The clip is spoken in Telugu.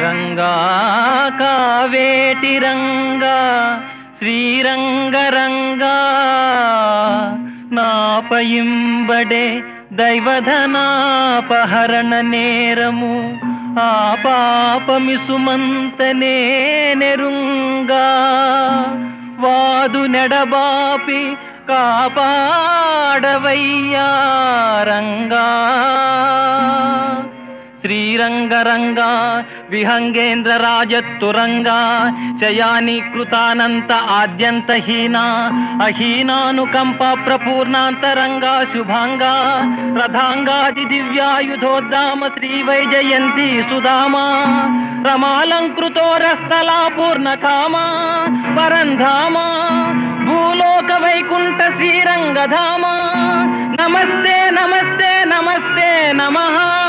రంగా కావేటి రంగా శ్రీరంగరంగా నాపయింబడే దైవధనాపహరణ నేరము ఆ పాపమిసుమంతనే నెరుంగా వాదు నెడబాపి కాపాడవయ్యా రంగా శ్రీరంగరంగా విహంగేంద్ర రాజత్తురంగా శయానీకృతానంత ఆద్యంతహీనా అహీనానుకంప ప్రపూర్ణాంతరంగా శుభాంగా రథాంగాది దివ్యాయుధోద్దామ శ్రీ వైజయంతి సుధామా రమాలంకృతోరస్థలా పూర్ణకామా పరంధామా భూలోక వైకుంఠ శ్రీరంగధామా నమస్తే నమస్తే నమస్తే నమః